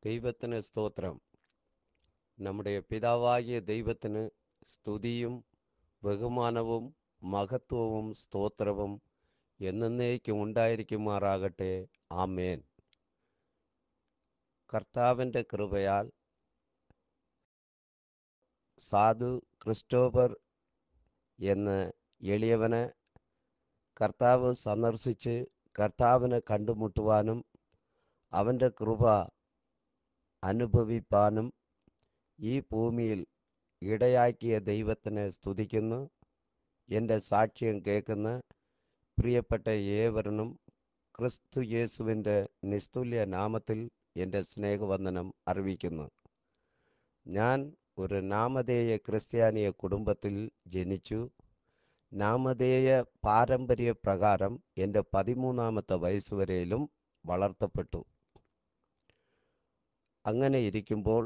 ദൈവത്തിന് സ്തോത്രം നമ്മുടെ പിതാവാകിയ ദൈവത്തിന് സ്തുതിയും ബഹുമാനവും മഹത്വവും സ്തോത്രവും എന്നേക്കും ഉണ്ടായിരിക്കുമാറാകട്ടെ ആമേൻ കർത്താവിൻ്റെ കൃപയാൽ സാധു ക്രിസ്റ്റോഫർ എന്ന എളിയവനെ കർത്താവ് സന്ദർശിച്ച് കർത്താവിനെ കണ്ടുമുട്ടുവാനും അവൻ്റെ കൃപ അനുഭവിപ്പാനും ഈ ഭൂമിയിൽ ഇടയാക്കിയ ദൈവത്തിനെ സ്തുതിക്കുന്നു എൻ്റെ സാക്ഷ്യം കേൾക്കുന്ന പ്രിയപ്പെട്ട ഏവരനും ക്രിസ്തു യേസുവിൻ്റെ നിസ്തുല്യ നാമത്തിൽ എൻ്റെ സ്നേഹവന്ദനം അറിയിക്കുന്നു ഞാൻ ഒരു നാമധേയ ക്രിസ്ത്യാനിയ കുടുംബത്തിൽ ജനിച്ചു നാമധേയ പാരമ്പര്യ പ്രകാരം എൻ്റെ പതിമൂന്നാമത്തെ വയസ്സുവരെയിലും വളർത്തപ്പെട്ടു അങ്ങനെ ഇരിക്കുമ്പോൾ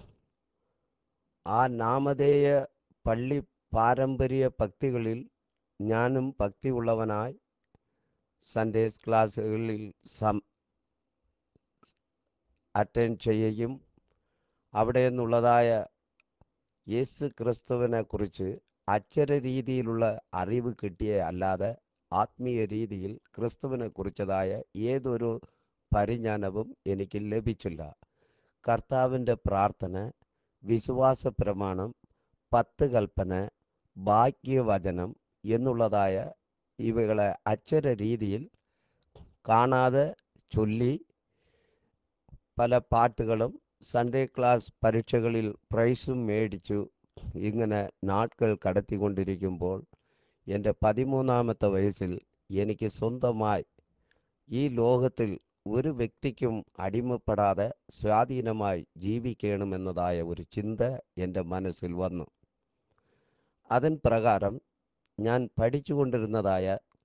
ആ നാമധേയ പള്ളി പാരമ്പര്യ ഭക്തികളിൽ ഞാനും ഭക്തിയുള്ളവനായി സൺഡേസ് ക്ലാസ്സുകളിൽ സം അറ്റൻഡ് ചെയ്യുകയും അവിടെ നിന്നുള്ളതായ യേസു ക്രിസ്തുവിനെ കുറിച്ച് അക്ഷര രീതിയിലുള്ള അറിവ് കിട്ടിയ അല്ലാതെ ആത്മീയ രീതിയിൽ ക്രിസ്തുവിനെ കുറിച്ചതായ ഏതൊരു പരിജ്ഞാനവും എനിക്ക് ലഭിച്ചില്ല കർത്താവിൻ്റെ പ്രാർത്ഥന വിശ്വാസ പ്രമാണം പത്ത് കൽപ്പന ഭാഗ്യവചനം എന്നുള്ളതായ ഇവകളെ അക്ഷര രീതിയിൽ കാണാതെ ചൊല്ലി പല പാട്ടുകളും സൺഡേ ക്ലാസ് പരീക്ഷകളിൽ പ്രൈസും മേടിച്ചു ഇങ്ങനെ നാட்കൾ കടത്തിക്കൊണ്ടിരിക്കുമ്പോൾ എൻ്റെ പതിമൂന്നാമത്തെ വയസ്സിൽ എനിക്ക് സ്വന്തമായി ഈ ലോകത്തിൽ ഒരു വ്യക്തിക്കും അടിമപ്പെടാതെ സ്വാധീനമായി ജീവിക്കണമെന്നതായ ഒരു ചിന്ത എൻ്റെ മനസ്സിൽ വന്നു അതിൻ പ്രകാരം ഞാൻ പഠിച്ചുകൊണ്ടിരുന്നതായ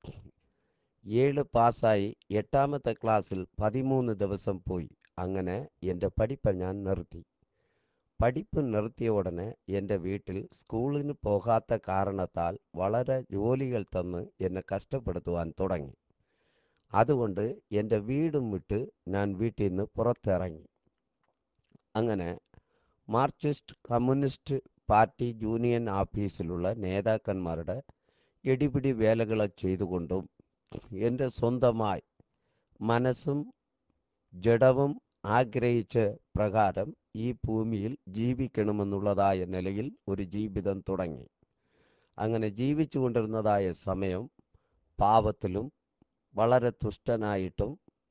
ഏഴ് പാസ്സായി എട്ടാമത്തെ ക്ലാസ്സിൽ പതിമൂന്ന് ദിവസം പോയി അങ്ങനെ എൻ്റെ പഠിപ്പ് ഞാൻ നിർത്തി പഠിപ്പ് നിർത്തിയ ഉടനെ എൻ്റെ വീട്ടിൽ സ്കൂളിന് പോകാത്ത കാരണത്താൽ വളരെ ജോലികൾ തന്ന് എന്നെ കഷ്ടപ്പെടുത്തുവാൻ തുടങ്ങി അതുകൊണ്ട് എൻ്റെ വീടും വിട്ട് ഞാൻ വീട്ടിൽ നിന്ന് പുറത്തിറങ്ങി അങ്ങനെ മാർക്സിസ്റ്റ് കമ്മ്യൂണിസ്റ്റ് പാർട്ടി യൂണിയൻ ഓഫീസിലുള്ള നേതാക്കന്മാരുടെ ഇടിപിടി വേലകളെ ചെയ്തുകൊണ്ടും എൻ്റെ സ്വന്തമായി മനസ്സും ജഡവും ആഗ്രഹിച്ച പ്രകാരം ഈ ഭൂമിയിൽ ജീവിക്കണമെന്നുള്ളതായ നിലയിൽ ഒരു ജീവിതം തുടങ്ങി അങ്ങനെ ജീവിച്ചു കൊണ്ടിരുന്നതായ സമയം പാപത്തിലും വളരെ തുഷ്ടനായിട്ടും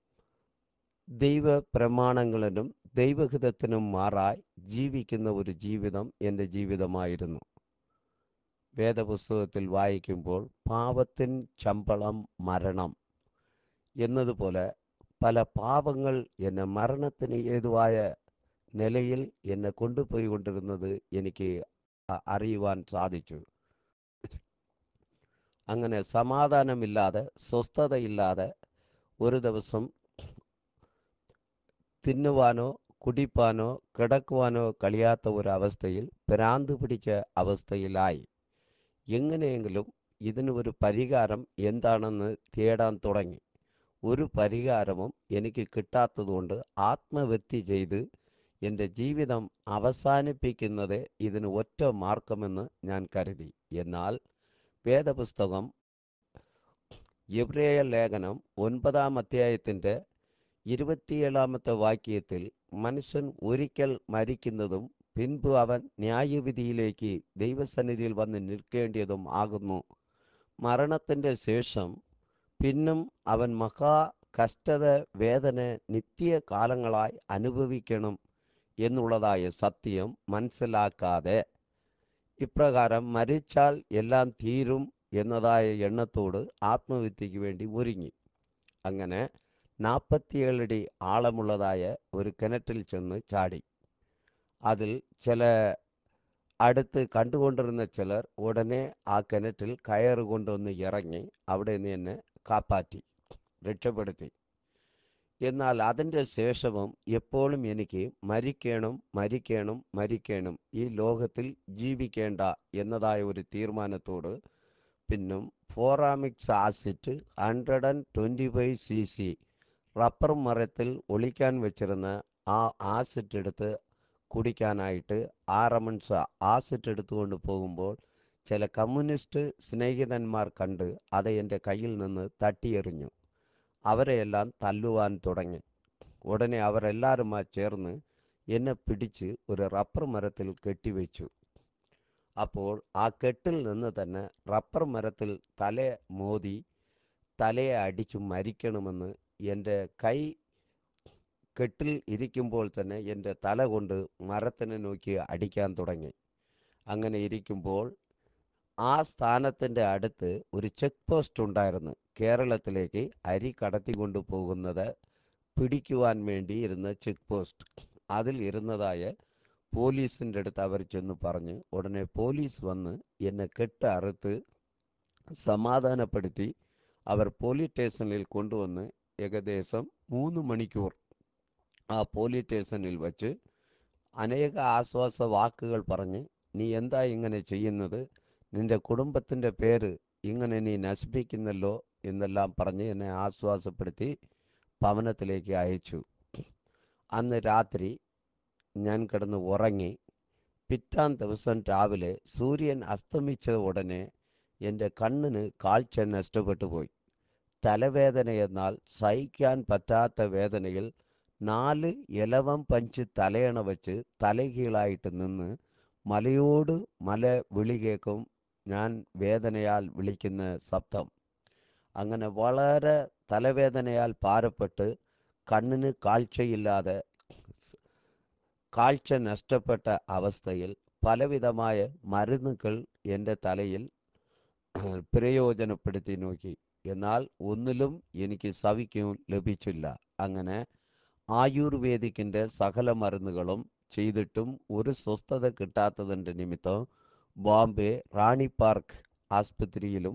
ദൈവ പ്രമാണങ്ങളിലും ദൈവഹിതത്തിനും മാറായി ജീവിക്കുന്ന ഒരു ജീവിതം എൻ്റെ ജീവിതമായിരുന്നു വേദപുസ്തകത്തിൽ വായിക്കുമ്പോൾ പാപത്തിൻ ശമ്പളം മരണം എന്നതുപോലെ പല പാപങ്ങൾ എന്നെ മരണത്തിന് ഏതുവായ നിലയിൽ എന്നെ കൊണ്ടുപോയി കൊണ്ടിരുന്നത് എനിക്ക് അറിയുവാൻ സാധിച്ചു അങ്ങനെ സമാധാനമില്ലാതെ സ്വസ്ഥതയില്ലാതെ ഒരു ദിവസം തിന്നുവാനോ കുടിപ്പാനോ കിടക്കുവാനോ കഴിയാത്ത ഒരവസ്ഥയിൽ ഭ്രാന്ത് പിടിച്ച അവസ്ഥയിലായി എങ്ങനെയെങ്കിലും ഇതിന് ഒരു പരിഹാരം എന്താണെന്ന് തേടാൻ തുടങ്ങി ഒരു പരിഹാരവും എനിക്ക് കിട്ടാത്തതുകൊണ്ട് ആത്മഹത്യ ചെയ്ത് എൻ്റെ ജീവിതം അവസാനിപ്പിക്കുന്നത് ഇതിന് ഒറ്റ മാർഗമെന്ന് ഞാൻ കരുതി എന്നാൽ വേദപുസ്തകം എബ്രേയ ലേഖനം ഒൻപതാം അധ്യായത്തിൻ്റെ ഇരുപത്തിയേഴാമത്തെ വാക്യത്തിൽ മനുഷ്യൻ ഒരിക്കൽ മരിക്കുന്നതും പിൻപ് അവൻ ന്യായവിധിയിലേക്ക് ദൈവസന്നിധിയിൽ വന്ന് നിൽക്കേണ്ടതും ആകുന്നു മരണത്തിൻ്റെ ശേഷം പിന്നും അവൻ മഹാ കഷ്ടത വേദന നിത്യകാലങ്ങളായി അനുഭവിക്കണം എന്നുള്ളതായ സത്യം മനസ്സിലാക്കാതെ ഇപ്രകാരം മരിച്ചാൽ എല്ലാം തീരും എന്നതായ എണ്ണത്തോട് ആത്മഹത്യക്ക് വേണ്ടി ഒരുങ്ങി അങ്ങനെ നാൽപ്പത്തിയേഴടി ആഴമുള്ളതായ ഒരു കിണറ്റിൽ ചെന്ന് ചാടി അതിൽ ചില അടുത്ത് കണ്ടുകൊണ്ടിരുന്ന ചിലർ ഉടനെ ആ കിണറ്റിൽ കയറ് കൊണ്ടൊന്ന് ഇറങ്ങി അവിടെ നിന്ന് എന്നെ കാപ്പാറ്റി രക്ഷപ്പെടുത്തി എന്നാൽ അതിൻ്റെ ശേഷവും എപ്പോഴും എനിക്ക് മരിക്കണം മരിക്കണം മരിക്കണം ഈ ലോകത്തിൽ ജീവിക്കേണ്ട എന്നതായ ഒരു തീരുമാനത്തോട് പിന്നും formic acid hundred and twenty five C C rubber മരത്തിൽ ഒളിക്കാൻ വെച്ചിരുന്ന ആ ആസിഡ് എടുത്ത് കുടിക്കാനായിട്ട് ആറമൺസ് ആസിഡ് എടുത്തുകൊണ്ട് പോകുമ്പോൾ ചില കമ്മ്യൂണിസ്റ്റ് സ്നേഹിതന്മാർ കണ്ട് അത് എൻ്റെ കയ്യിൽ നിന്ന് തട്ടിയെറിഞ്ഞു അവരെയെല്ലാം തല്ലുവാൻ തുടങ്ങി ഉടനെ അവരെല്ലാവരും ആ ചേർന്ന് എന്നെ പിടിച്ച് ഒരു റബ്ബർ മരത്തിൽ കെട്ടിവെച്ചു അപ്പോൾ ആ കെട്ടിൽ നിന്ന് തന്നെ റബ്ബർ മരത്തിൽ തല മോതി തലയെ അടിച്ചു മരിക്കണമെന്ന് എൻ്റെ കൈ കെട്ടിൽ ഇരിക്കുമ്പോൾ തന്നെ എൻ്റെ തല കൊണ്ട് മരത്തിനെ നോക്കി അടിക്കാൻ തുടങ്ങി അങ്ങനെ ഇരിക്കുമ്പോൾ ആ സ്ഥാനത്തിൻ്റെ അടുത്ത് ഒരു ചെക്ക് പോസ്റ്റ് ഉണ്ടായിരുന്നു കേരളത്തിലേക്ക് അരി കടത്തിക്കൊണ്ടു പോകുന്നത് പിടിക്കുവാൻ വേണ്ടി ഇരുന്ന ചെക്ക് പോസ്റ്റ് അതിൽ ഇരുന്നതായ പോലീസിൻ്റെ അടുത്ത് അവർ ചെന്ന് പറഞ്ഞ് ഉടനെ പോലീസ് വന്ന് എന്നെ കെട്ട് അറുത്ത് സമാധാനപ്പെടുത്തി അവർ പോലീസ് സ്റ്റേഷനിൽ കൊണ്ടുവന്ന് ഏകദേശം മൂന്ന് മണിക്കൂർ ആ പോലീസ് സ്റ്റേഷനിൽ വച്ച് അനേക ആശ്വാസ വാക്കുകൾ പറഞ്ഞ് നീ എന്താ ഇങ്ങനെ ചെയ്യുന്നത് നിന്റെ കുടുംബത്തിൻ്റെ പേര് ഇങ്ങനെ നീ നശിപ്പിക്കുന്നല്ലോ എന്നെല്ലാം പറഞ്ഞ് എന്നെ ആശ്വാസപ്പെടുത്തി ഭവനത്തിലേക്ക് അയച്ചു അന്ന് രാത്രി ഞാൻ കിടന്ന് ഉറങ്ങി പിറ്റാൻ ദിവസം രാവിലെ സൂര്യൻ അസ്തമിച്ച ഉടനെ എൻ്റെ കണ്ണിന് കാഴ്ച നഷ്ടപ്പെട്ടു പോയി തലവേദന എന്നാൽ സഹിക്കാൻ പറ്റാത്ത വേദനയിൽ നാല് ഇലവം പഞ്ച് തലയണ വെച്ച് തലകീഴായിട്ട് നിന്ന് മലയോട് മല വിളി കേൾക്കും ഞാൻ വേദനയാൽ വിളിക്കുന്ന ശബ്ദം അങ്ങനെ വളരെ തലവേദനയാൽ ഭാരപ്പെട്ട് കണ്ണിന് കാഴ്ചയില്ലാതെ കാഴ്ച നഷ്ടപ്പെട്ട അവസ്ഥയിൽ പലവിധമായ മരുന്നുകൾ എൻ്റെ തലയിൽ പ്രയോജനപ്പെടുത്തി നോക്കി എന്നാൽ ഒന്നിലും എനിക്ക് സവിക്കും ലഭിച്ചില്ല അങ്ങനെ ആയുർവേദിക്കിൻ്റെ സകല മരുന്നുകളും ചെയ്തിട്ടും ഒരു സ്വസ്ഥത കിട്ടാത്തതിൻ്റെ നിമിത്തം ബോംബെ റാണി പാർക്ക് ആസ്പത്രിയിലും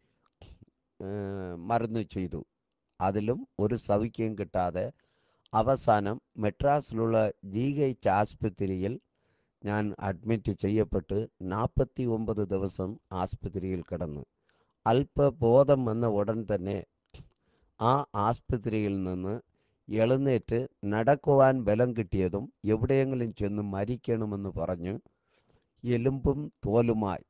മരുന്ന് ചെയ്തു അതിലും ഒരു സവിക്യം കിട്ടാതെ അവസാനം മെട്രാസിലുള്ള ജി എച്ച് ആസ്പത്രിയിൽ ഞാൻ അഡ്മിറ്റ് ചെയ്യപ്പെട്ട് നാൽപ്പത്തി ഒമ്പത് ദിവസം ആസ്പത്രിയിൽ കിടന്നു അല്പബോധം വന്ന ഉടൻ തന്നെ ആ ആസ്പത്രിയിൽ നിന്ന് എഴുന്നേറ്റ് നടക്കുവാൻ ബലം കിട്ടിയതും എവിടെയെങ്കിലും ചെന്ന് മരിക്കണമെന്ന് പറഞ്ഞു എലുമ്പും തോലുമായി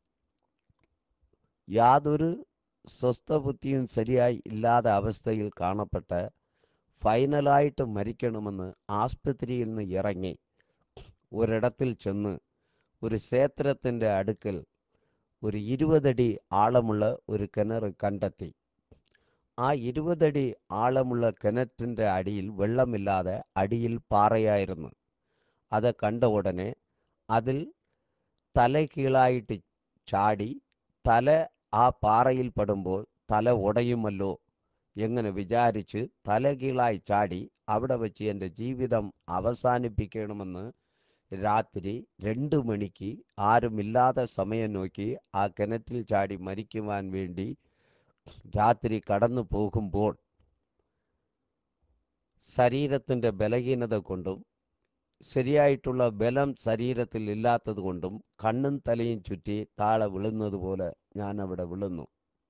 യാതൊരു സ്വസ്ഥബുദ്ധിയും ശരിയായി ഇല്ലാത്ത അവസ്ഥയിൽ കാണപ്പെട്ട ഫൈനലായിട്ട് മരിക്കണമെന്ന് ആസ്പത്രിയിൽ നിന്ന് ഇറങ്ങി ഒരിടത്തിൽ ചെന്ന് ഒരു ക്ഷേത്രത്തിൻ്റെ അടുക്കൽ ഒരു ഇരുപതടി ആഴമുള്ള ഒരു കിണർ കണ്ടെത്തി ആ ഇരുപതടി ആഴമുള്ള കിണറ്റിൻ്റെ അടിയിൽ വെള്ളമില്ലാതെ അടിയിൽ പാറയായിരുന്നു അത് കണ്ട ഉടനെ അതിൽ തല കീഴായിട്ട് ചാടി തല ആ പാറയിൽ പെടുമ്പോൾ തല ഉടയുമല്ലോ എങ്ങനെ വിചാരിച്ച് തലകീഴായി ചാടി അവിടെ വെച്ച് എൻ്റെ ജീവിതം അവസാനിപ്പിക്കണമെന്ന് രാത്രി രണ്ട് മണിക്ക് ആരുമില്ലാത്ത സമയം നോക്കി ആ കിണറ്റിൽ ചാടി മരിക്കുവാൻ വേണ്ടി രാത്രി കടന്നു പോകുമ്പോൾ ശരീരത്തിൻ്റെ ബലഹീനത കൊണ്ടും ശരിയായിട്ടുള്ള ബലം ശരീരത്തിൽ ഇല്ലാത്തത് കൊണ്ടും കണ്ണും തലയും ചുറ്റി താഴെ വിളുന്നത് പോലെ ഞാൻ അവിടെ വിളുന്നു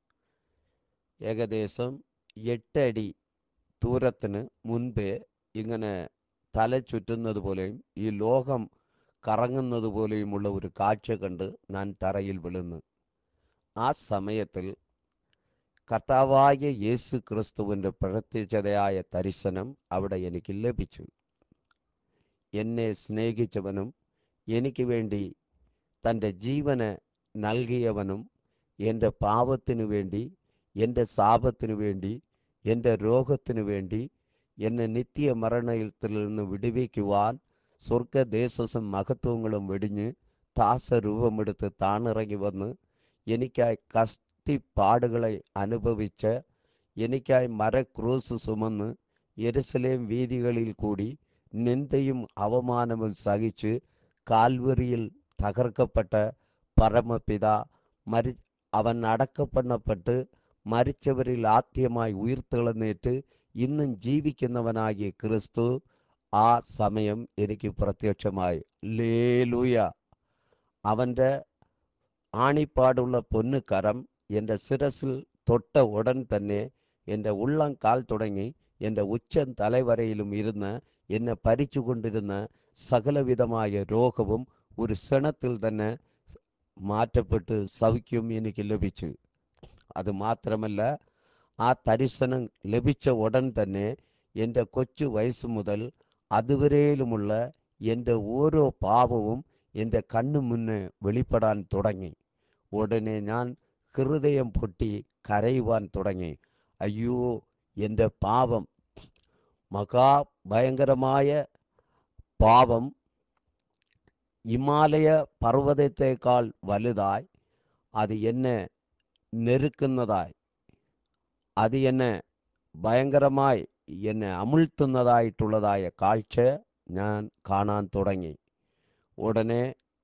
ഏകദേശം എട്ടടി ദൂരത്തിന് മുൻപേ ഇങ്ങനെ തല ചുറ്റുന്നത് പോലെയും ഈ ലോകം കറങ്ങുന്നത് പോലെയുമുള്ള ഒരു കാഴ്ച കണ്ട് ഞാൻ തറയിൽ വിളുന്നു ആ സമയത്തിൽ കർത്താവായ യേസു ക്രിസ്തുവിൻ്റെ പ്രത്യക്ഷതയായ ദർശനം അവിടെ എനിക്ക് ലഭിച്ചു എന്നെ സ്നേഹിച്ചവനും എനിക്ക് വേണ്ടി തൻ്റെ ജീവന് നൽകിയവനും എൻ്റെ പാപത്തിനു വേണ്ടി എൻ്റെ ശാപത്തിനു വേണ്ടി എൻ്റെ രോഗത്തിനു വേണ്ടി എന്നെ നിത്യ മരണത്തിൽ നിന്ന് വിടുവിക്കുവാൻ സ്വർഗദേശസും മഹത്വങ്ങളും വെടിഞ്ഞ് ദാസരൂപമെടുത്ത് താണിറങ്ങി വന്ന് എനിക്കായി കഷ്ടിപ്പാടുകളെ അനുഭവിച്ച് എനിക്കായി മരക്രൂസ് സുമന്ന് യെരുസലേം വീതികളിൽ കൂടി നിന്ദയും അവമാനവും സഹിച്ച് കാൽവറിയിൽ തകർക്കപ്പെട്ട പരമപിത മരി അവൻ അടക്കപ്പെടപ്പെട്ട് മരിച്ചവരിൽ ആദ്യമായി ഉയർത്തെഴുന്നേറ്റ് ഇന്നും ജീവിക്കുന്നവനാകിയ ക്രിസ്തു ആ സമയം എനിക്ക് പ്രത്യക്ഷമായി ലേലൂയ അവൻ്റെ ആണിപ്പാടുള്ള പൊന്നുകരം എൻ്റെ ശിരസിൽ തൊട്ട ഉടൻ തന്നെ എൻ്റെ ഉള്ളം കാൽ തുടങ്ങി എൻ്റെ ഉച്ചൻ തലവരയിലും ഇരുന്ന് എന്നെ ഭരിച്ചുകൊണ്ടിരുന്ന സകലവിധമായ രോഗവും ഒരു ക്ഷണത്തിൽ തന്നെ മാറ്റപ്പെട്ട് സൗഖ്യം എനിക്ക് ലഭിച്ചു അത് മാത്രമല്ല ആ ദർശനം ലഭിച്ച ഉടൻ തന്നെ എൻ്റെ കൊച്ചു വയസ്സ് മുതൽ അതുവരെയിലുമുള്ള എൻ്റെ ഓരോ പാപവും എൻ്റെ കണ്ണു മുന്നേ വെളിപ്പെടാൻ തുടങ്ങി ഉടനെ ഞാൻ ഹൃദയം പൊട്ടി കരയുവാൻ തുടങ്ങി അയ്യോ എൻ്റെ പാപം മഹാഭയങ്കരമായ പാപം ഹിമാലയ പർവ്വതത്തേക്കാൾ വലുതായി അത് എന്നെ നെരുക്കുന്നതായി അത് എന്നെ ഭയങ്കരമായി എന്നെ അമിഴ്ത്തുന്നതായിട്ടുള്ളതായ കാഴ്ച ഞാൻ കാണാൻ തുടങ്ങി ഉടനെ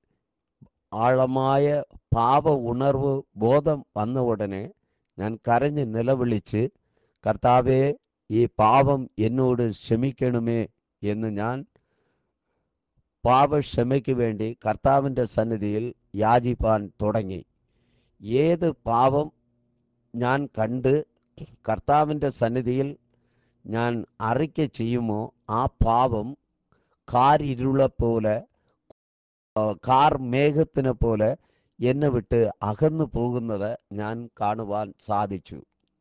ആഴമായ പാപ ഉണർവ് ബോധം വന്ന ഉടനെ ഞാൻ കരഞ്ഞ് നിലവിളിച്ച് കർത്താവെ ഈ പാപം എന്നോട് ക്ഷമിക്കണമേ എന്ന് ഞാൻ പാപക്ഷമയ്ക്ക് വേണ്ടി കർത്താവിൻ്റെ സന്നിധിയിൽ യാചിപ്പാൻ തുടങ്ങി ഏത് പാപം ഞാൻ കണ്ട് കർത്താവിൻ്റെ സന്നിധിയിൽ ഞാൻ അറിക്ക ചെയ്യുമോ ആ പാപം കാരിരുളെ കാർ മേഘത്തിനെ പോലെ എന്നെ വിട്ട് അകന്നു പോകുന്നത് ഞാൻ കാണുവാൻ സാധിച്ചു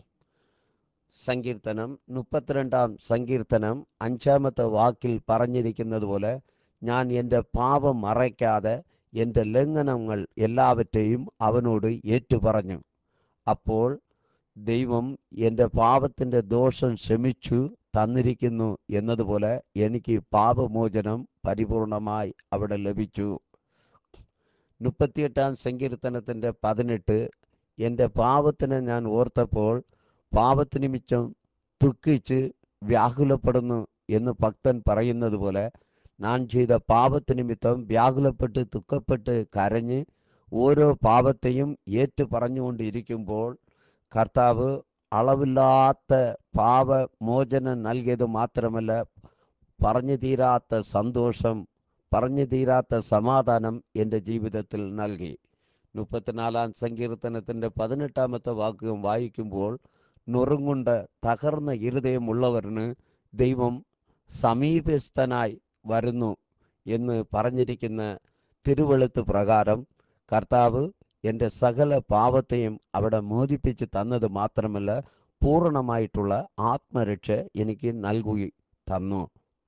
സങ്കീർത്തനം മുപ്പത്തിരണ്ടാം സങ്കീർത്തനം അഞ്ചാമത്തെ വാക്കിൽ പറഞ്ഞിരിക്കുന്നത് പോലെ ഞാൻ എൻ്റെ പാപം മറയ്ക്കാതെ എൻ്റെ ലംഘനങ്ങൾ എല്ലാവറ്റെയും അവനോട് ഏറ്റുപറഞ്ഞു അപ്പോൾ ദൈവം എൻ്റെ പാപത്തിൻ്റെ ദോഷം ക്ഷമിച്ചു തന്നിരിക്കുന്നു എന്നതുപോലെ എനിക്ക് പാപമോചനം പരിപൂർണമായി അവിടെ ലഭിച്ചു മുപ്പത്തിയെട്ടാം സങ്കീർത്തനത്തിൻ്റെ പതിനെട്ട് എൻ്റെ പാപത്തിനെ ഞാൻ ഓർത്തപ്പോൾ പാപത്തിനിമിത്തം ദുഃഖിച്ച് വ്യാകുലപ്പെടുന്നു എന്ന് ഭക്തൻ പറയുന്നത് പോലെ ഞാൻ ചെയ്ത പാപത്തിനിമിത്തം വ്യാകുലപ്പെട്ട് ദുഃഖപ്പെട്ട് കരഞ്ഞ് ഓരോ പാപത്തെയും ഏറ്റു പറഞ്ഞുകൊണ്ടിരിക്കുമ്പോൾ കർത്താവ് അളവില്ലാത്ത പാപമോചനം നൽകിയത് മാത്രമല്ല പറഞ്ഞു തീരാത്ത സന്തോഷം പറഞ്ഞു തീരാത്ത സമാധാനം എൻ്റെ ജീവിതത്തിൽ നൽകി മുപ്പത്തിനാലാം സങ്കീർത്തനത്തിൻ്റെ പതിനെട്ടാമത്തെ വാക്യം വായിക്കുമ്പോൾ നുറുങ്ങുണ്ട് തകർന്ന ഇരുദയമുള്ളവരിന് ദൈവം സമീപസ്ഥനായി വരുന്നു എന്ന് പറഞ്ഞിരിക്കുന്ന തിരുവെളുത്ത് പ്രകാരം കർത്താവ് എൻ്റെ സകല പാപത്തെയും അവിടെ മോദിപ്പിച്ച് തന്നത് മാത്രമല്ല പൂർണ്ണമായിട്ടുള്ള ആത്മരക്ഷ എനിക്ക് നൽകി തന്നു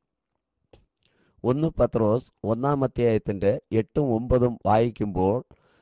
ഒന്ന് പത്രോസ് ഒന്നാം അധ്യായത്തിൻ്റെ എട്ടും ഒമ്പതും വായിക്കുമ്പോൾ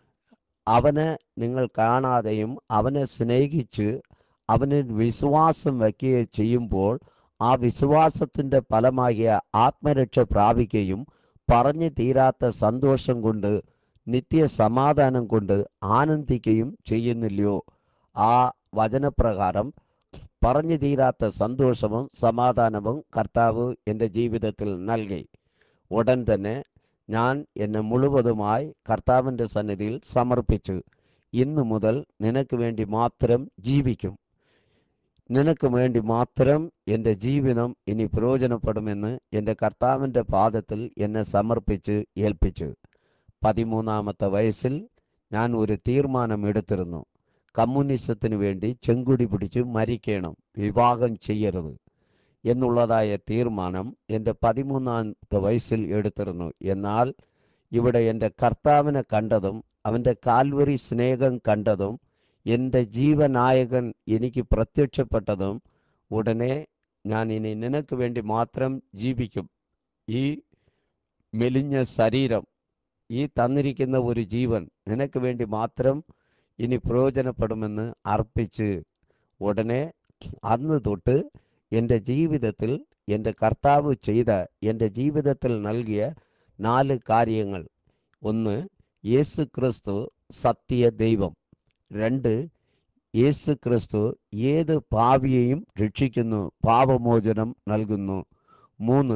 അവനെ നിങ്ങൾ കാണാതെയും അവനെ സ്നേഹിച്ച് അവനിൽ വിശ്വാസം വയ്ക്കുകയും ചെയ്യുമ്പോൾ ആ വിശ്വാസത്തിൻ്റെ ഫലമാകിയ ആത്മരക്ഷ പ്രാപിക്കുകയും പറഞ്ഞു തീരാത്ത സന്തോഷം കൊണ്ട് നിത്യ സമാധാനം കൊണ്ട് ആനന്ദിക്കുകയും ചെയ്യുന്നില്ലയോ ആ വചനപ്രകാരം പറഞ്ഞു തീരാത്ത സന്തോഷവും സമാധാനവും കർത്താവ് എൻ്റെ ജീവിതത്തിൽ നൽകി ഉടൻ തന്നെ ഞാൻ എന്നെ മുഴുവതുമായി കർത്താവിൻ്റെ സന്നിധിയിൽ സമർപ്പിച്ചു ഇന്നു മുതൽ നിനക്ക് വേണ്ടി മാത്രം ജീവിക്കും നിനക്ക് വേണ്ടി മാത്രം എൻ്റെ ജീവിതം ഇനി പ്രയോജനപ്പെടുമെന്ന് എൻ്റെ കർത്താവിൻ്റെ പാദത്തിൽ എന്നെ സമർപ്പിച്ച് ഏൽപ്പിച്ചു പതിമൂന്നാമത്തെ വയസ്സിൽ ഞാൻ ഒരു തീർമാനം എടുത്തിരുന്നു കമ്മ്യൂണിസത്തിന് വേണ്ടി ചെങ്കുടി പിടിച്ച് മരിക്കണം വിവാഹം ചെയ്യരുത് എന്നുള്ളതായ തീർമാനം എൻ്റെ പതിമൂന്നാമത്തെ വയസ്സിൽ എടുത്തിരുന്നു എന്നാൽ ഇവിടെ എൻ്റെ കർത്താവിനെ കണ്ടതും അവൻ്റെ കാൽവരി സ്നേഹം കണ്ടതും എൻ്റെ ജീവനായകൻ എനിക്ക് പ്രത്യക്ഷപ്പെട്ടതും ഉടനെ ഞാൻ ഇനി നിനക്ക് വേണ്ടി മാത്രം ജീവിക്കും ഈ മെലിഞ്ഞ ശരീരം ഈ തന്നിരിക്കുന്ന ഒരു ജീവൻ നിനക്ക് വേണ്ടി മാത്രം ഇനി പ്രയോജനപ്പെടുമെന്ന് അർപ്പിച്ച് ഉടനെ അന്ന് തൊട്ട് എൻ്റെ ജീവിതത്തിൽ എൻ്റെ കർത്താവ് ചെയ്ത എൻ്റെ ജീവിതത്തിൽ നൽകിയ നാല് കാര്യങ്ങൾ ഒന്ന് യേസു ക്രിസ്തു സത്യ ദൈവം രണ്ട് യേസു ക്രിസ്തു ഏത് പാവിയെയും രക്ഷിക്കുന്നു പാപമോചനം നൽകുന്നു മൂന്ന്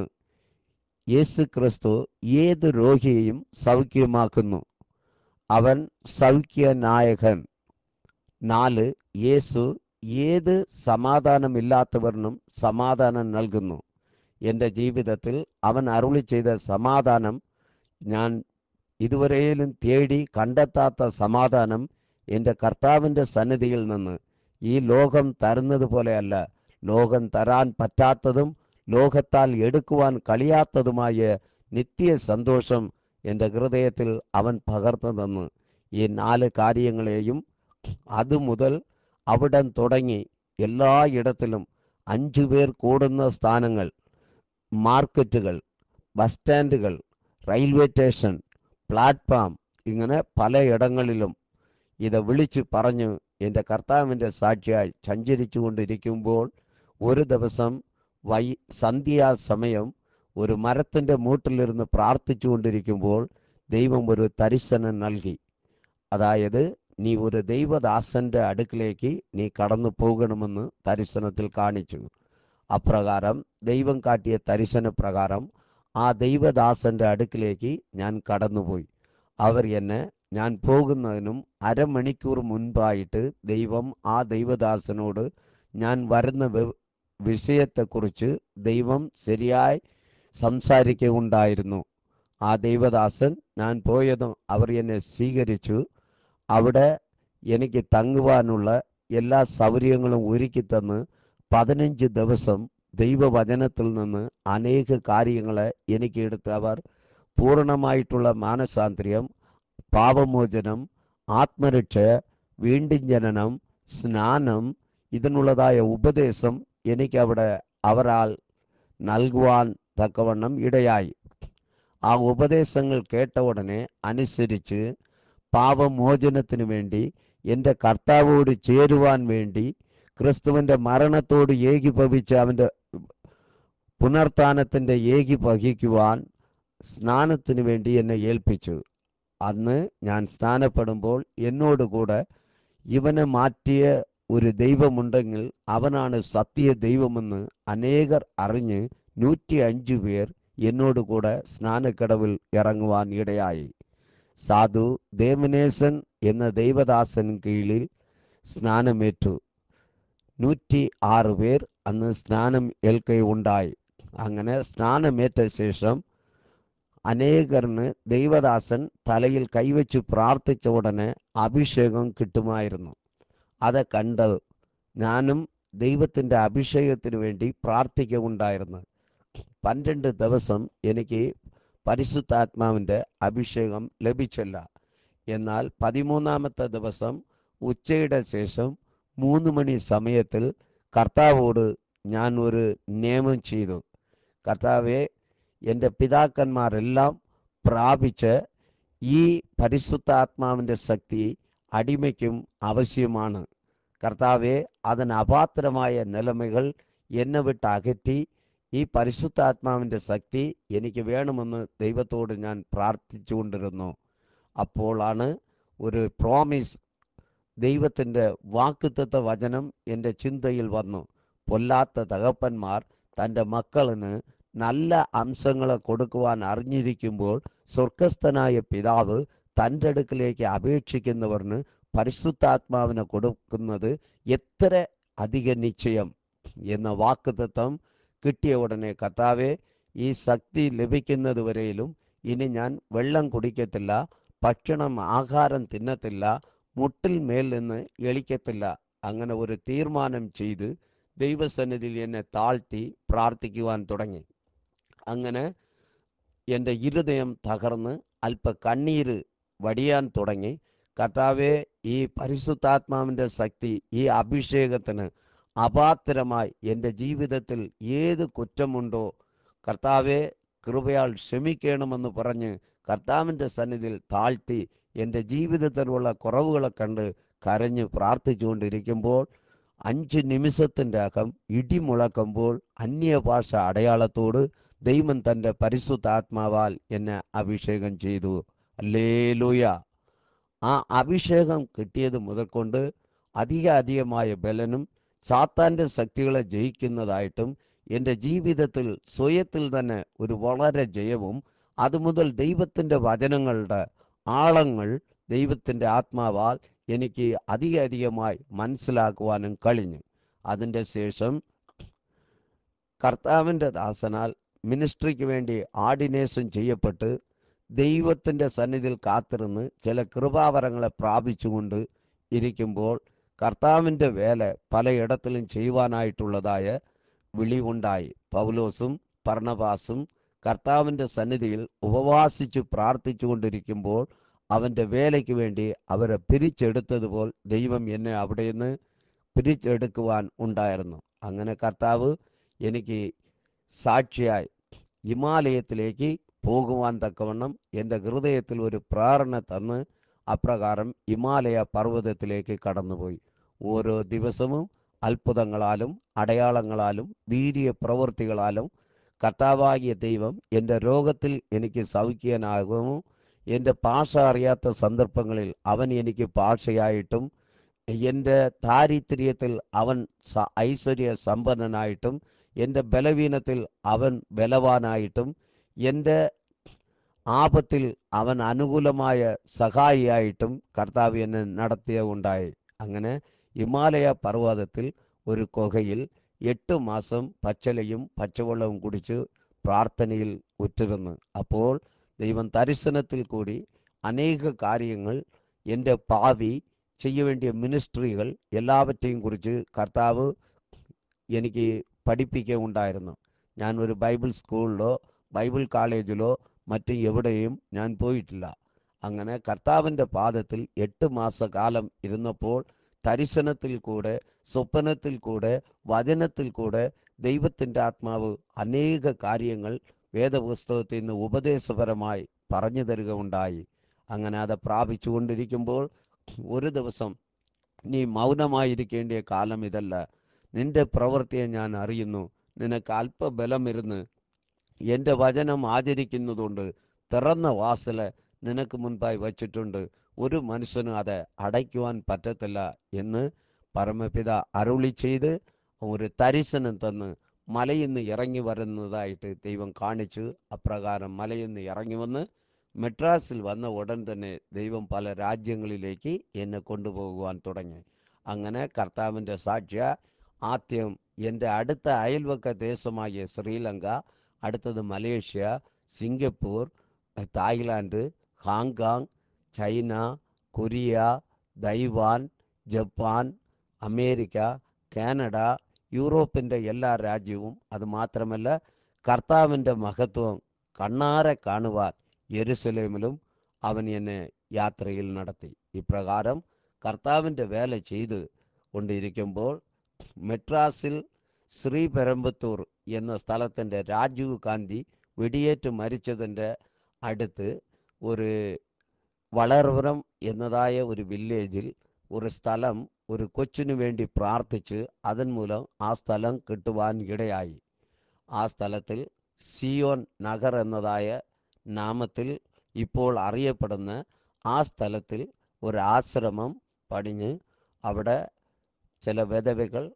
യേസു ക്രിസ്തു ഏത് രോഗിയെയും സൗഖ്യമാക്കുന്നു അവൻ സൗഖ്യനായകൻ നാല് യേസു ഏത് സമാധാനമില്ലാത്തവരിനും സമാധാനം നൽകുന്നു എൻ്റെ ജീവിതത്തിൽ അവൻ അരുളി ചെയ്ത സമാധാനം ഞാൻ ഇതുവരെയും തേടി കണ്ടെത്താത്ത സമാധാനം എൻ്റെ കർത്താവിൻ്റെ സന്നിധിയിൽ നിന്ന് ഈ ലോകം തരുന്നത് പോലെയല്ല ലോകം തരാൻ പറ്റാത്തതും ലോകത്താൽ എടുക്കുവാൻ കഴിയാത്തതുമായ നിത്യ സന്തോഷം എൻ്റെ ഹൃദയത്തിൽ അവൻ പകർന്നു തന്നു ഈ നാല് കാര്യങ്ങളെയും അതുമുതൽ അവിടം തുടങ്ങി എല്ലായിടത്തിലും അഞ്ചു പേർ കൂടുന്ന സ്ഥാനങ്ങൾ മാർക്കറ്റുകൾ ബസ് സ്റ്റാൻഡുകൾ റെയിൽവേ സ്റ്റേഷൻ പ്ലാറ്റ്ഫോം ഇങ്ങനെ പലയിടങ്ങളിലും ഇത് വിളിച്ചു പറഞ്ഞു എൻ്റെ കർത്താവിൻ്റെ സാക്ഷിയായി സഞ്ചരിച്ചു കൊണ്ടിരിക്കുമ്പോൾ ഒരു ദിവസം വൈ സന്ധ്യാസമയം ഒരു മരത്തിൻ്റെ മൂട്ടിലിരുന്ന് പ്രാർത്ഥിച്ചു കൊണ്ടിരിക്കുമ്പോൾ ദൈവം ഒരു ദർശനം നൽകി അതായത് നീ ഒരു ദൈവദാസന്റെ അടുക്കിലേക്ക് നീ കടന്നു പോകണമെന്ന് ദർശനത്തിൽ കാണിച്ചു അപ്രകാരം ദൈവം കാട്ടിയ ദർശന പ്രകാരം ആ ദൈവദാസന്റെ അടുക്കിലേക്ക് ഞാൻ കടന്നുപോയി അവർ എന്നെ ഞാൻ പോകുന്നതിനും അരമണിക്കൂർ മുൻപായിട്ട് ദൈവം ആ ദൈവദാസനോട് ഞാൻ വരുന്ന വെ- വിഷയത്തെക്കുറിച്ച് ദൈവം ശരിയായി സംസാരിക്കുകയുണ്ടായിരുന്നു ആ ദൈവദാസൻ ഞാൻ പോയതും അവർ എന്നെ സ്വീകരിച്ചു അവിടെ എനിക്ക് തങ്ങുവാനുള്ള എല്ലാ സൗകര്യങ്ങളും ഒരുക്കി തന്ന് പതിനഞ്ച് ദിവസം ദൈവവചനത്തിൽ നിന്ന് അനേക കാര്യങ്ങളെ എനിക്ക് എടുത്ത് അവർ പൂർണ്ണമായിട്ടുള്ള മാനസാന്തര്യം പാപമോചനം ആത്മരക്ഷ വീണ്ടും ജനനം സ്നാനം ഇതിനുള്ളതായ ഉപദേശം എനിക്കവിടെ അവരാൽ നൽകുവാൻ തക്കവണ്ണം ഇടയായി ആ ഉപദേശങ്ങൾ കേട്ട ഉടനെ അനുസരിച്ച് പാപമോചനത്തിന് വേണ്ടി എൻ്റെ കർത്താവോട് ചേരുവാൻ വേണ്ടി ക്രിസ്തുവിൻ്റെ മരണത്തോട് ഏകീഭവിച്ച് അവൻ്റെ പുനർത്താനത്തിൻ്റെ ഏകി വഹിക്കുവാൻ സ്നാനത്തിന് വേണ്ടി എന്നെ ഏൽപ്പിച്ചു അന്ന് ഞാൻ സ്നാനപ്പെടുമ്പോൾ എന്നോടുകൂടെ ഇവനെ മാറ്റിയ ഒരു ദൈവമുണ്ടെങ്കിൽ അവനാണ് സത്യ ദൈവമെന്ന് അനേകർ അറിഞ്ഞ് നൂറ്റി അഞ്ചു പേർ എന്നോടുകൂടെ സ്നാനക്കടവിൽ ഇറങ്ങുവാൻ ഇടയായി സാധു ദേവനേശൻ എന്ന ദൈവദാസൻ കീഴിൽ സ്നാനമേറ്റു നൂറ്റി ആറ് പേർ അന്ന് സ്നാനം ഏൽക്കുകയുണ്ടായി അങ്ങനെ സ്നാനമേറ്റ ശേഷം അനേകറിന് ദൈവദാസൻ തലയിൽ കൈവച്ച് പ്രാർത്ഥിച്ച ഉടനെ അഭിഷേകം കിട്ടുമായിരുന്നു അത് കണ്ട് ഞാനും ദൈവത്തിൻ്റെ അഭിഷേകത്തിന് വേണ്ടി പ്രാർത്ഥിക്കുകയുണ്ടായിരുന്നു പന്ത്രണ്ട് ദിവസം എനിക്ക് പരിശുദ്ധാത്മാവിൻ്റെ അഭിഷേകം ലഭിച്ചില്ല എന്നാൽ പതിമൂന്നാമത്തെ ദിവസം ഉച്ചയുടെ ശേഷം മൂന്ന് മണി സമയത്തിൽ കർത്താവോട് ഞാൻ ഒരു നിയമം ചെയ്തു കർത്താവെ എൻ്റെ പിതാക്കന്മാരെല്ലാം പ്രാപിച്ച് ഈ പരിശുദ്ധാത്മാവിൻ്റെ ശക്തി അടിമയ്ക്കും ആവശ്യമാണ് കർത്താവെ അതിന് അപാത്രമായ നിലമകൾ എന്നെ വിട്ട് അകറ്റി ഈ പരിശുദ്ധാത്മാവിൻ്റെ ശക്തി എനിക്ക് വേണമെന്ന് ദൈവത്തോട് ഞാൻ പ്രാർത്ഥിച്ചുകൊണ്ടിരുന്നു അപ്പോഴാണ് ഒരു പ്രോമിസ് ദൈവത്തിൻ്റെ വാക്കുത്തത്ത വചനം എൻ്റെ ചിന്തയിൽ വന്നു പൊല്ലാത്ത തകപ്പന്മാർ തൻ്റെ മക്കളിന് നല്ല അംശങ്ങളെ കൊടുക്കുവാൻ അറിഞ്ഞിരിക്കുമ്പോൾ സ്വർഗസ്ഥനായ പിതാവ് തൻ്റെ അടുക്കിലേക്ക് അപേക്ഷിക്കുന്നവർക്ക് പരിശുദ്ധാത്മാവിനെ കൊടുക്കുന്നത് എത്ര അധിക നിശ്ചയം എന്ന വാക്കുതത്വം കിട്ടിയ ഉടനെ കർത്താവെ ഈ ശക്തി ലഭിക്കുന്നത് വരെയിലും ഇനി ഞാൻ വെള്ളം കുടിക്കത്തില്ല ഭക്ഷണം ആഹാരം തിന്നത്തില്ല മുട്ടിൽ മേൽ നിന്ന് എളിക്കത്തില്ല അങ്ങനെ ഒരു തീർമാനം ചെയ്ത് ദൈവസന്നിധിയിൽ എന്നെ താഴ്ത്തി പ്രാർത്ഥിക്കുവാൻ തുടങ്ങി അങ്ങനെ എൻ്റെ ഇരുദയം തകർന്ന് അല്പ കണ്ണീര് വടിയാൻ തുടങ്ങി കർത്താവെ ഈ പരിശുദ്ധാത്മാവിൻ്റെ ശക്തി ഈ അഭിഷേകത്തിന് അപാത്രമായി എൻ്റെ ജീവിതത്തിൽ ഏത് കുറ്റമുണ്ടോ കർത്താവെ കൃപയാൽ ക്ഷമിക്കണമെന്ന് പറഞ്ഞ് കർത്താവിൻ്റെ സന്നിധിയിൽ താഴ്ത്തി എൻ്റെ ജീവിതത്തിലുള്ള കുറവുകളെ കണ്ട് കരഞ്ഞ് പ്രാർത്ഥിച്ചുകൊണ്ടിരിക്കുമ്പോൾ അഞ്ച് നിമിഷത്തിൻ്റെ അകം ഇടിമുഴക്കുമ്പോൾ അന്യഭാഷ അടയാളത്തോട് ദൈവം തൻ്റെ പരിശുദ്ധാത്മാവാൽ എന്നെ അഭിഷേകം ചെയ്തു അല്ലേലൂയ ആ അഭിഷേകം കിട്ടിയത് മുതൽക്കൊണ്ട് അധിക അധികമായ ബലനും സാത്താൻ്റെ ശക്തികളെ ജയിക്കുന്നതായിട്ടും എൻ്റെ ജീവിതത്തിൽ സ്വയത്തിൽ തന്നെ ഒരു വളരെ ജയവും അതുമുതൽ ദൈവത്തിൻ്റെ വചനങ്ങളുടെ ആളങ്ങൾ ദൈവത്തിൻ്റെ ആത്മാവാൽ എനിക്ക് അധിക അധികമായി മനസ്സിലാക്കുവാനും കഴിഞ്ഞു അതിൻ്റെ ശേഷം കർത്താവിൻ്റെ ദാസനാൽ മിനിസ്ട്രിക്ക് വേണ്ടി ആർഡിനേഷൻ ചെയ്യപ്പെട്ട് ദൈവത്തിൻ്റെ സന്നിധിയിൽ കാത്തിരുന്ന് ചില കൃപാവരങ്ങളെ പ്രാപിച്ചുകൊണ്ട് ഇരിക്കുമ്പോൾ കർത്താവിൻ്റെ വേല പലയിടത്തിലും ചെയ്യുവാനായിട്ടുള്ളതായ വിളി ഉണ്ടായി പൗലോസും പർണബാസും കർത്താവിൻ്റെ സന്നിധിയിൽ ഉപവാസിച്ചു പ്രാർത്ഥിച്ചു കൊണ്ടിരിക്കുമ്പോൾ അവൻ്റെ വേലയ്ക്ക് വേണ്ടി അവരെ പിരിച്ചെടുത്തതുപോൽ ദൈവം എന്നെ അവിടെ നിന്ന് പിരിച്ചെടുക്കുവാൻ ഉണ്ടായിരുന്നു അങ്ങനെ കർത്താവ് എനിക്ക് സാക്ഷിയായി ഹിമാലയത്തിലേക്ക് പോകുവാൻ തക്കവണ്ണം എൻ്റെ ഹൃദയത്തിൽ ഒരു പ്രേരണ തന്ന് അപ്രകാരം ഹിമാലയ പർവ്വതത്തിലേക്ക് കടന്നുപോയി ഓരോ ദിവസവും അത്ഭുതങ്ങളാലും അടയാളങ്ങളാലും വീര്യ പ്രവൃത്തികളാലും കർത്താവാകിയ ദൈവം എൻ്റെ രോഗത്തിൽ എനിക്ക് സൗഖ്യനാകുമോ എൻ്റെ ഭാഷ അറിയാത്ത സന്ദർഭങ്ങളിൽ അവൻ എനിക്ക് ഭാഷയായിട്ടും എൻ്റെ ദാരിദ്ര്യത്തിൽ അവൻ സ ഐശ്വര്യ സമ്പന്നനായിട്ടും എൻ്റെ ബലവീനത്തിൽ അവൻ ബലവാനായിട്ടും എൻ്റെ ആപത്തിൽ അവൻ അനുകൂലമായ സഹായിയായിട്ടും കർത്താവ് എന്നെ നടത്തിയ ഉണ്ടായി അങ്ങനെ ഹിമാലയ പർവ്വതത്തിൽ ഒരു ഗുഹയിൽ എട്ട് മാസം പച്ചലയും പച്ചവെള്ളവും കുടിച്ച് പ്രാർത്ഥനയിൽ ഉറ്റിരുന്നു അപ്പോൾ ദൈവം ദർശനത്തിൽ കൂടി അനേക കാര്യങ്ങൾ എൻ്റെ ഭാവി ചെയ്യ വേണ്ടിയ മിനിസ്ട്രികൾ എല്ലാവற்றைയും കുറിച്ച് കർത്താവ് എനിക്ക് പഠിപ്പിക്കുകയുണ്ടായിരുന്നു ഞാൻ ഒരു ബൈബിൾ സ്കൂളിലോ ബൈബിൾ കോളേജിലോ മറ്റും എവിടെയും ഞാൻ പോയിട്ടില്ല അങ്ങനെ കർത്താവിൻ്റെ പാദത്തിൽ എട്ട് മാസക്കാലം ഇരുന്നപ്പോൾ ദർശനത്തിൽ കൂടെ സ്വപ്നത്തിൽ കൂടെ വചനത്തിൽ കൂടെ ദൈവത്തിൻ്റെ ആത്മാവ് അനേക കാര്യങ്ങൾ വേദപുസ്തകത്തിൽ നിന്ന് ഉപദേശപരമായി പറഞ്ഞു തരിക ഉണ്ടായി അങ്ങനെ അത് പ്രാപിച്ചു കൊണ്ടിരിക്കുമ്പോൾ ഒരു ദിവസം നീ മൗനമായിരിക്കേണ്ടിയ കാലം ഇതല്ല നിന്റെ പ്രവൃത്തിയെ ഞാൻ അറിയുന്നു നിനക്ക് അല്പബലം ഇരുന്ന് എൻ്റെ വചനം ആചരിക്കുന്നതുകൊണ്ട് തുറന്ന വാസല് നിനക്ക് മുൻപായി വച്ചിട്ടുണ്ട് ഒരു മനുഷ്യനും അത് അടയ്ക്കുവാൻ പറ്റത്തില്ല എന്ന് പരമപിത അരുളി ചെയ്ത് ഒരു തരിശനം തന്ന് മലയിൽ നിന്ന് ഇറങ്ങി വരുന്നതായിട്ട് ദൈവം കാണിച്ചു അപ്രകാരം മലയിൽ നിന്ന് ഇറങ്ങി വന്ന് മെഡ്രാസിൽ വന്ന ഉടൻ തന്നെ ദൈവം പല രാജ്യങ്ങളിലേക്ക് എന്നെ കൊണ്ടുപോകുവാൻ തുടങ്ങി അങ്ങനെ കർത്താവിൻ്റെ സാക്ഷ്യ ആദ്യം എൻ്റെ അടുത്ത അയൽവക്ക ദേശമായ ശ്രീലങ്ക അടുത്തത് Malaysia Singapore Thailand Hong Kong China Korea Taiwan Japan America Canada യൂറോപ്പിൻ്റെ എല്ലാ രാജ്യവും അത് മാത്രമല്ല കർത്താവിൻ്റെ മഹത്വം കണ്ണാരെ കാണുവാൻ യെരുസലേമിലും അവൻ എന്നെ യാത്രയിൽ നടത്തി ഇപ്രകാരം കർത്താവിൻ്റെ വേല ചെയ്ത് കൊണ്ടിരിക്കുമ്പോൾ മെട്രാസിൽ ശ്രീപെരമ്പത്തൂർ എന്ന സ്ഥലത്തിൻ്റെ രാജീവ് ഗാന്ധി വെടിയേറ്റ് മരിച്ചതിൻ്റെ അടുത്ത് ഒരു വളർപുരം എന്നതായ ഒരു വില്ലേജിൽ ഒരു സ്ഥലം ഒരു കൊച്ചിനു വേണ്ടി പ്രാർത്ഥിച്ച് അതൻ മൂലം ആ സ്ഥലം കിട്ടുവാൻ ഇടയായി ആ സ്ഥലത്തിൽ സിയോൻ നഗർ എന്നതായ നാമത്തിൽ ഇപ്പോൾ അറിയപ്പെടുന്ന ആ സ്ഥലത്തിൽ ഒരു ആശ്രമം പടിഞ്ഞ് അവിടെ ചില വിധവകൾ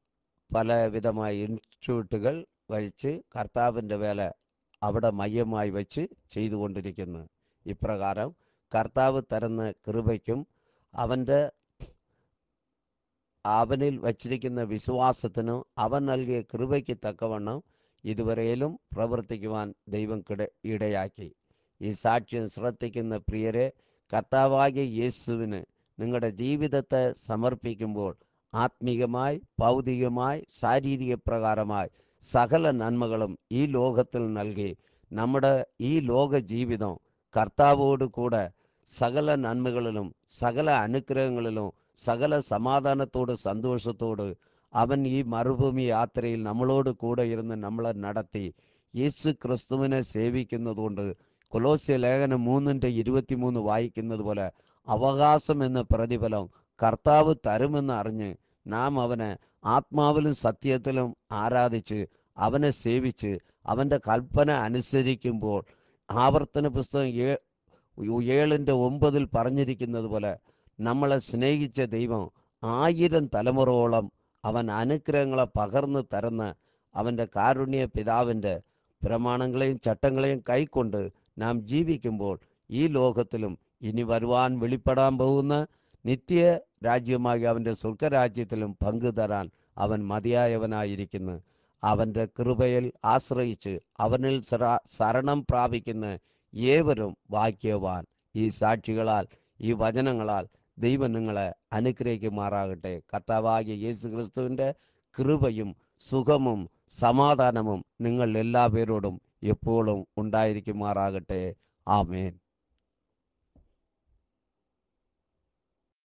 പലവിധമായ ഇൻസ്റ്റിറ്റ്യൂട്ടുകൾ വഹിച്ച് കർത്താവിൻ്റെ വേല അവിടെ മയമായി വെച്ച് ചെയ്തുകൊണ്ടിരിക്കുന്നു ഇപ്രകാരം കർത്താവ് തരുന്ന കൃപയ്ക്കും അവൻ്റെ അവനിൽ വച്ചിരിക്കുന്ന വിശ്വാസത്തിനും അവൻ നൽകിയ കൃപയ്ക്ക് തക്കവണ്ണം ഇതുവരെയിലും പ്രവർത്തിക്കുവാൻ ദൈവം കിട ഇടയാക്കി ഈ സാക്ഷ്യം ശ്രദ്ധിക്കുന്ന പ്രിയരെ കർത്താവാകിയ യേശുവിന് നിങ്ങളുടെ ജീവിതത്തെ സമർപ്പിക്കുമ്പോൾ ആത്മീകമായി ഭൗതികമായി ശാരീരിക പ്രകാരമായി സകല നന്മകളും ഈ ലോകത്തിൽ നൽകി നമ്മുടെ ഈ ലോക ജീവിതം കർത്താവോട് കൂടെ സകല നന്മകളിലും സകല അനുഗ്രഹങ്ങളിലും സകല സമാധാനത്തോട് സന്തോഷത്തോട് അവൻ ഈ മരുഭൂമി യാത്രയിൽ നമ്മളോട് കൂടെ ഇരുന്ന് നമ്മളെ നടത്തി യേശു ക്രിസ്തുവിനെ സേവിക്കുന്നതുകൊണ്ട് കൊലോസ്യ ലേഖനം മൂന്നിൻ്റെ ഇരുപത്തിമൂന്ന് വായിക്കുന്നത് പോലെ അവകാശം എന്ന പ്രതിഫലം കർത്താവ് തരുമെന്ന് അറിഞ്ഞ് നാം അവനെ ആത്മാവിലും സത്യത്തിലും ആരാധിച്ച് അവനെ സേവിച്ച് അവൻ്റെ കൽപ്പന അനുസരിക്കുമ്പോൾ ആവർത്തന പുസ്തകം ഏ ഏഴിൻ്റെ ഒമ്പതിൽ പറഞ്ഞിരിക്കുന്നത് പോലെ നമ്മളെ സ്നേഹിച്ച ദൈവം ആയിരം തലമുറയോളം അവൻ അനുഗ്രഹങ്ങളെ പകർന്നു തരുന്ന അവൻ്റെ കാരുണ്യ പിതാവിൻ്റെ പ്രമാണങ്ങളെയും ചട്ടങ്ങളെയും കൈക്കൊണ്ട് നാം ജീവിക്കുമ്പോൾ ഈ ലോകത്തിലും ഇനി വരുവാൻ വെളിപ്പെടാൻ പോകുന്ന നിത്യ രാജ്യമായി അവൻ്റെ സ്വർഗരാജ്യത്തിലും പങ്കുതരാൻ അവൻ മതിയായവനായിരിക്കുന്നു അവൻ്റെ കൃപയിൽ ആശ്രയിച്ച് അവനിൽ സര- ശരണം പ്രാപിക്കുന്ന ഏവരും വാക്യവാൻ ഈ സാക്ഷികളാൽ ഈ വചനങ്ങളാൽ ദൈവം നിങ്ങളെ അനുഗ്രഹിക്കുമാറാകട്ടെ കർത്താവാകിയ യേശു ക്രിസ്തുവിൻ്റെ കൃപയും സുഖമും സമാധാനവും നിങ്ങൾ എല്ലാവരോടും എപ്പോഴും ഉണ്ടായിരിക്കുമാറാകട്ടെ ആമേൻ